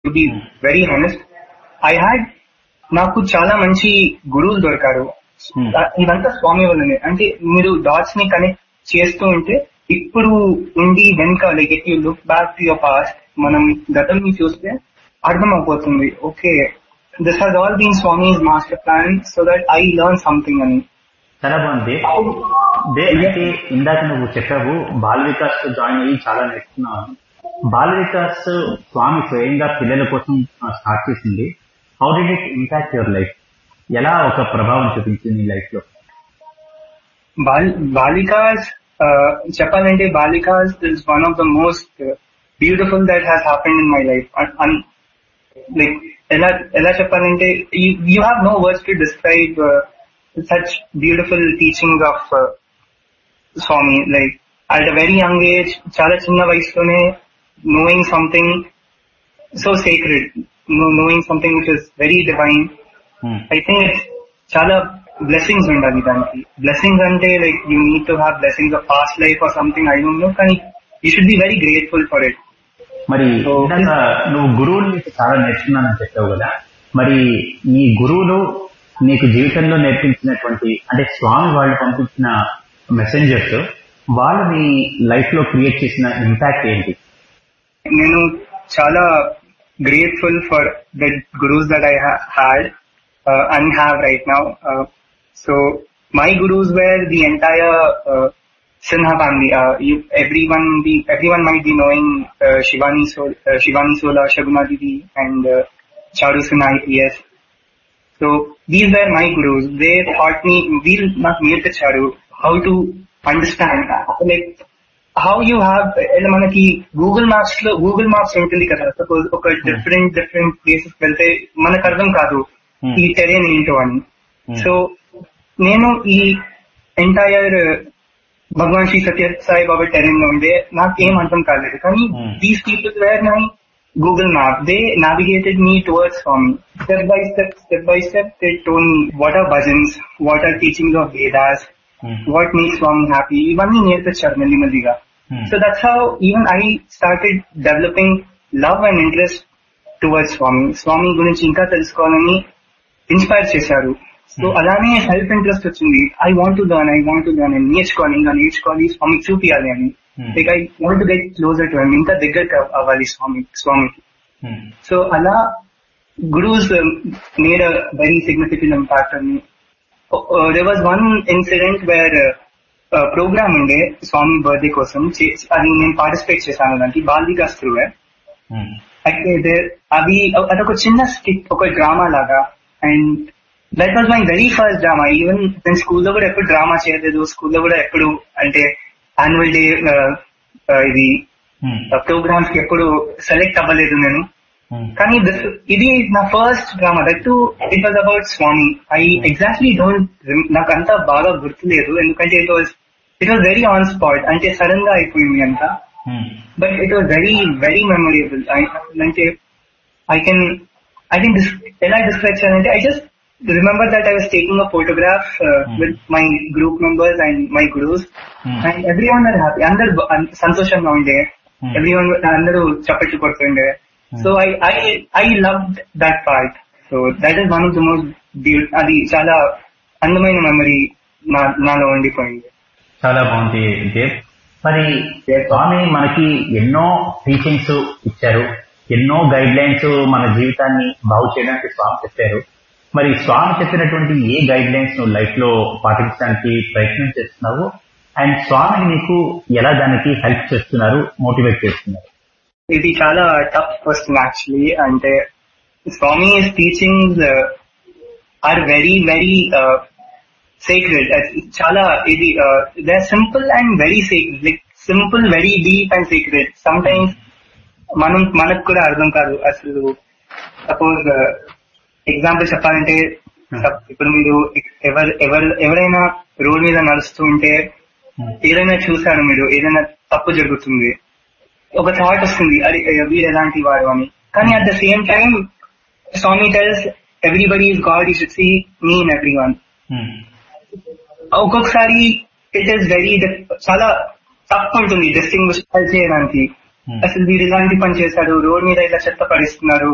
To be very honest I had నాకు చాలా మంచి గురువులు దొరికారు Hmm. ఇదంతా స్వామి వల్లనే అంటే మీరు డాట్స్ ని కనెక్ట్ చేస్తూ ఉంటే ఇప్పుడు ఉండి వెనుక like it you look back to your past మనం గతం ని చూస్తే అర్థం అయిపోతుంది okay this has all been Swami's master plan so that I learn something అని చాలా బాగుంది దే అయితే ఇందాక నువ్వు చెప్పావు బాల వికాస్ జాయిన్ అయ్యి చాలా నేర్చుకున్నావు బాల వికాస్ స్వామి స్వయంగా పిల్లల కోసం స్టార్ట్ చేసింది how did it impact your life ఎలా ఒక ప్రభావం చూపించింది నీ లైఫ్ లో బాల్ బాలికాస్ చెప్పాలంటే Bal Vikas is one of the most beautiful that has happened in my life like ఎలా ఎలా చెప్పాలంటే you have no words to describe such beautiful teaching of Swami like at a very young age చాలా చిన్న వయసులోనే knowing something so secret knowing something which is very divine I think చాలా blessings ఉండాలి దానికి blessings అంటే like you need to have blessings of past life or something I don't know కానీ you should be very grateful for it మరి So- ఇందాక నువ్వు గురువుల నుంచి చాలా నేర్చుకున్నానని చెప్పావు కదా మరి నీ గురువులు నీకు జీవితంలో నేర్పించినటువంటి అంటే స్వామి వాళ్ళు పంపించిన మెసెంజర్స్ వాళ్ళు నీ లైఫ్ లో క్రియేట్ చేసిన ఇంపాక్ట్ ఏంటి నేను చాలా grateful for the gurus that I had and have right now so my gurus were the entire Sinha family. Uh, you, everyone, be, everyone might be knowing uh, Shivani, Sol, uh, Shivani Sola, Shaguna Didi, and uh, Charu Sinha IPS. So these were my gurus. They taught me, we'll not near the Charu, how to understand, like how you have, ఎలా మనకి Google maps లో Google maps ఉంటుంది కదా suppose ఒక different different places వెళ్తే మనకు అర్థం కాదు Hmm. ఈ టెరెన్ ఏంటో అని Hmm. సో నేను ఈ ఎంటైర్ భగవాన్ శ్రీ సత్య సాయి బాబా టెరెన్ లో ఉండే నాకు ఏం అర్థం కాలేదు కానీ Hmm. These people were my Google map they navigated me towards Swami step by step step by step they tone what are bhajans what are teaching of Vedas what makes Swami happy ఇవన్నీ నేర్పించారు మెల్లిమెల్లిగా Hmm. So that's how even I started developing love and interest towards Swami Swami గురించి ఇంకా తెలుసుకోవాలని inspire చేశారు so అలానే self interest వచ్చింది I want to learn I want to learn అని నేర్చుకోవాలి ఇంకా నేర్చుకోవాలి స్వామి చూపియాలి అని Hmm. Like I want to get closer to ఇంకా దగ్గరకు అవ్వాలి స్వామి స్వామికి సో అలా gurus made a very significant impact అని there was one incident where programme ఉండే స్వామి బర్త్డే కోసం చే- అది నేను పార్టిసిపేట్ చేశాను దానికి బాల్ వికాస్ త్రూ అయితే there- అవి అదొక చిన్న స్కిట్ ఒక డ్రామా లాగా and that was my very first drama even నేను స్కూల్లో కూడా ఎప్పుడు డ్రామా చేయలేదు స్కూల్లో కూడా ఎప్పుడు అంటే యాన్యువల్ డే ఇది ప్రోగ్రామ్స్ కి ఎప్పుడు సెలెక్ట్ అవ్వలేదు నేను కానీ this ఇది నా first drama that to it was about Swami I exactly don't నాకు అంతా బాగా గుర్తులేదు ఎందుకంటే it was it was very on spot అంటే సడన్ గా అయిపోయింది అంతా but it was very very memorable అంటే ఐ కెన్ ఐ కెన్ ఎలా డిస్క్రైబ్ చేయాలంటే I just remember that I was taking a photograph with my group members and my gurus and everyone are happy అందరు బ- అన్- సంతోషంగా ఉండే Hmm. Every everyone అందరూ చప్పట్లు కొడుతుండే so I I I love that part so that is one of the most beauty అది చాలా అందమైన మెమరీ నా నాలో ఉండిపోయింది చాలా బాగుంది దేవ్ మరి స్వామి మనకి ఎన్నో టీచింగ్స్ ఇచ్చారు ఎన్నో గైడ్ లైన్స్ మన జీవితాన్ని బాగు చేయడానికి స్వామి చెప్పారు మరి స్వామి చెప్పినటువంటి ఏ గైడ్ లైన్స్ నువ్వు లైఫ్ లో పాటించడానికి ప్రయత్నం చేస్తున్నావు అండ్ స్వామిని నీకు ఎలా దానికి హెల్ప్ చేస్తున్నారు మోటివేట్ చేస్తున్నారు ఇది చాలా టఫ్ క్వశ్చన్ యాక్చువల్లీ అంటే Swami teachings are very very secret చాలా ఇది they simple and very secret like simple very deep and secret sometimes మనం మనకు కూడా అర్థం కాదు అసలు సపోజ్ ఎగ్జాంపుల్ చెప్పాలంటే సప్- ఇప్పుడు మీరు ఎవరు ఎవరు ఎవరైనా రోడ్ మీద నడుస్తూ ఉంటే ఏదైనా చూసారు మీరు ఏదైనా తప్పు జరుగుతుంది ఒక థాట్ వస్తుంది అరే వీరు ఎలాంటి వారు అని కానీ at the same time Swami tells everybody is god he should see me in everyone ఒక్కొక్కసారి ఇట్ ఈస్ వెరీ చాలా తప్పు ఉంటుంది డిస్టింగ్విష్ చేయడానికి అసలు వీరు ఇలాంటి పని చేశారు రోడ్ మీద ఇలా చెత్త పడిస్తున్నారు